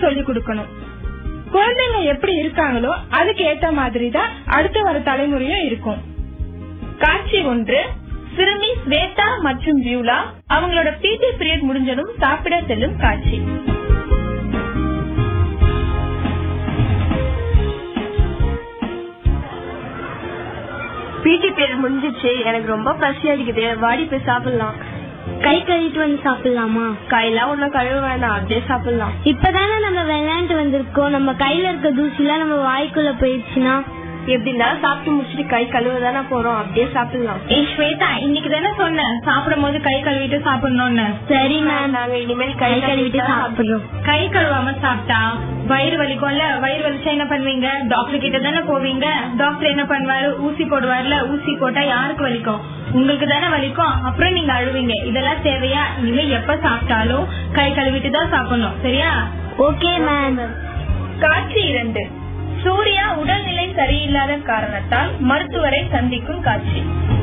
சொல்லி கொடுக்கணும் குழந்தைங்க எப்படி இருக்காங்களோ அதுக்கு ஏத்த மாதிரி தான் அடுத்து வர தலைமுறையும் இருக்கும் காட்சி ஒன்று சிறுமி ஸ்வேதா மற்றும் வியூலா அவங்களோட பிடி பீரியட் முடிஞ்சதும் சாப்பிட செல்லும் காட்சி பிடி பீரியட் முடிஞ்சிச்சு எனக்கு ரொம்ப பசி அடிக்குது வாடி போய் சாப்பிடலாம் கை கழுவிட்டு வந்து சாப்பிடலாமா கையெல்லாம் ஒண்ணும் கழுவ வேண்டாம் அப்படியே சாப்பிடலாம் இப்பதானே நம்ம விளையாண்டு வந்திருக்கோம் நம்ம கையில இருக்க தூசிலாம் நம்ம வாய்க்குள்ள போயிடுச்சுன்னா எப்படி இருந்தாலும் சாப்பிட்டு முடிச்சிட்டு கை கழுவ தானே போறோம் அப்படியே சாப்பிடலாம் ஏய் ஸ்வேதா இன்னைக்கு தானே சொன்னேன் சாப்பிடும் போது கை கழுவிட்டு சாப்பிடணும்னு சரி மேம் நாங்க இனிமேல் கை கழுவிட்டு சாப்பிடுறோம் கை கழுவாம சாப்பிட்டா வயிறு வலிக்கும்ல வயிறு வலிச்சா என்ன பண்ணுவீங்க டாக்டர் கிட்ட தானே போவீங்க டாக்டர் என்ன பண்ணுவாரு ஊசி போடுவார்ல ஊசி போட்டா யாருக்கு வலிக்கும் உங்களுக்கு தானே வலிக்கும் அப்புறம் நீங்க அழுவீங்க இதெல்லாம் தேவையா இனிமே எப்ப சாப்பிட்டாலும் கை கழுவிட்டு தான் சாப்பிடணும் சரியா ஓகே மேம் காட்சி இரண்டு சூர்யா உடல்நிலை சரியில்லாத காரணத்தால் மருத்துவரை சந்திக்கும் காட்சி